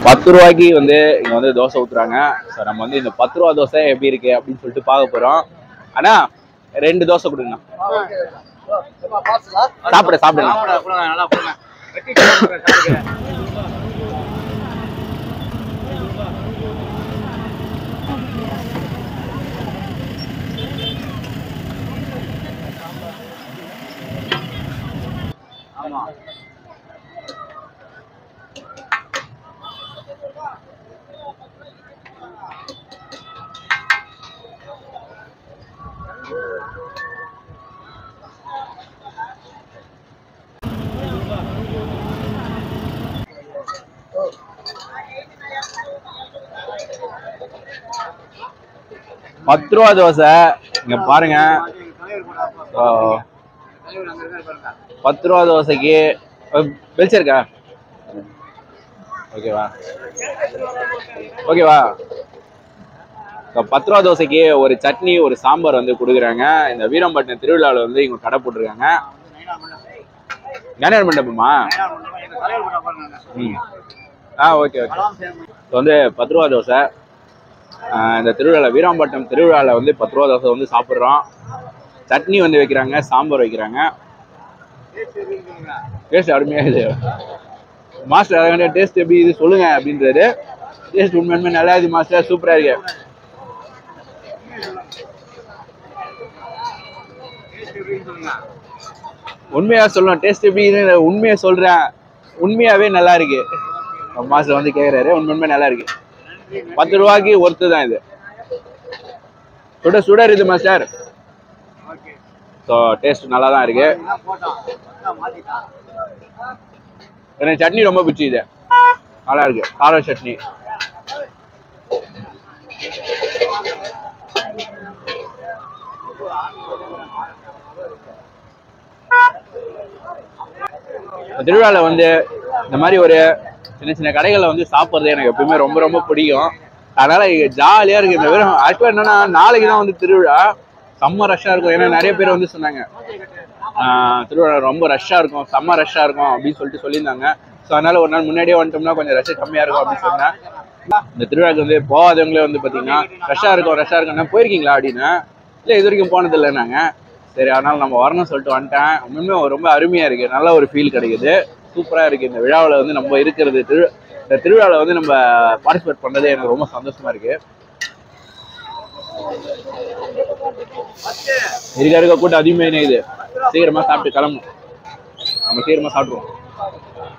பத்து ரூபாய்க்கு வந்து இங்க வந்து தோசை ஊத்துறாங்க ஸோ நம்ம வந்து இந்த பத்து ரூபா தோசை எப்படி இருக்கு அப்படின்னு சொல்லிட்டு பார்க்க போறோம் ஆனா ரெண்டு தோசை கொடுங்க சாப்பிட சாப்பிடுங்க நல்லா போடுங்க ஆமா பத்து ரூபா தோசை இங்க பாருங்க ஸோ பத்து ரூபா தோசைக்கு வெளிச்சிருக்கா ஓகேவா ஓகேவா இப்போ பத்து ரூபா தோசைக்கு ஒரு சட்னி ஒரு சாம்பார் வந்து கொடுக்குறாங்க இந்த வீரம்பட்டினம் திருவிழாவில் வந்து இவங்க கடை போட்டிருக்காங்க ஞானியார் மண்டபமா ம் ஆ ஓகே ஓகே இப்போ வந்து பத்து ரூபா தோசை ஆஹ் இந்த திருவிழாவில் வீராம்பட்டினம் திருவிழாவில் வந்து பத்து ரூபா தோசை வந்து சாப்பிட்றோம் சட்னி வந்து வைக்கிறாங்க சாம்பார் வைக்கிறாங்க டேஸ்ட் அருமையாக இது மாஸ்டர் அதனால டேஸ்ட் எப்படி இது சொல்லுங்க அப்படின்றாரு டேஸ்ட் உண்மையுமே நல்லா இருக்கு மாஸ்டர் சூப்பரா இருக்கு உண்மையா சொல்லணும் டேஸ்ட் எப்படி இது உண்மையா சொல்றேன் உண்மையாவே நல்லா இருக்கு மாஸ்டர் வந்து கேக்குறாரு உண்மையுமே நல்லா இருக்கு பத்து ரூபாய்க்கு ஒர்த்து தான் இது சுட சுட இருக்குது மாஸ்டர் ஸோ டேஸ்ட் நல்லா தான் இருக்கு எனக்கு சட்னி ரொம்ப பிடிச்சிது நல்லா இருக்கு கார சட்னி திருவிழாவில் வந்து இந்த மாதிரி ஒரு சின்ன சின்ன கடைகளில் வந்து சாப்பிட்றது எனக்கு எப்பவுமே ரொம்ப ரொம்ப பிடிக்கும் அதனால ஜாலியாக இருக்கு இந்த வெறும் ஆக்சுவலாக என்னன்னா நாளைக்கு தான் வந்து திருவிழா செம்ம ரஷ்ஷாக இருக்கும் ஏன்னா நிறைய பேர் வந்து சொன்னாங்க ஆஹ் திருவிழா ரொம்ப ரஷ்ஷாக இருக்கும் செம்ம ரஷ்ஷாக இருக்கும் அப்படின்னு சொல்லிட்டு சொல்லியிருந்தாங்க ஸோ அதனால ஒரு நாள் முன்னாடியே வந்துட்டோம்னா கொஞ்சம் ரஷ் கம்மியாக இருக்கும் அப்படின்னு சொன்னேன் இந்த திருவிழாக்கு வந்து போகாதவங்களே வந்து பார்த்தீங்கன்னா ரஷ்ஷாக இருக்கும் ரஷ்ஷாக இருக்கும்னா போயிருக்கீங்களா அப்படின்னு இல்லை இது வரைக்கும் போனதில்லை நாங்கள் சரி அதனால நம்ம வரணும்னு சொல்லிட்டு வந்துட்டேன் உண்மையுமே ரொம்ப அருமையாக இருக்குது நல்ல ஒரு ஃபீல் கிடைக்குது சூப்பராக இருக்குது இந்த விழாவில் வந்து நம்ம இருக்கிறது திரு இந்த திருவிழாவில் வந்து நம்ம பார்ட்டிசிபேட் பண்ணுறது எனக்கு ரொம்ப சந்தோஷமா இருக்கு இருக்க இருக்க கூட்டம் அதிகமாக இது சீக்கிரமா சாப்பிட்டு கிளம்பணும் நம்ம சீக்கிரமா சாப்பிடுவோம்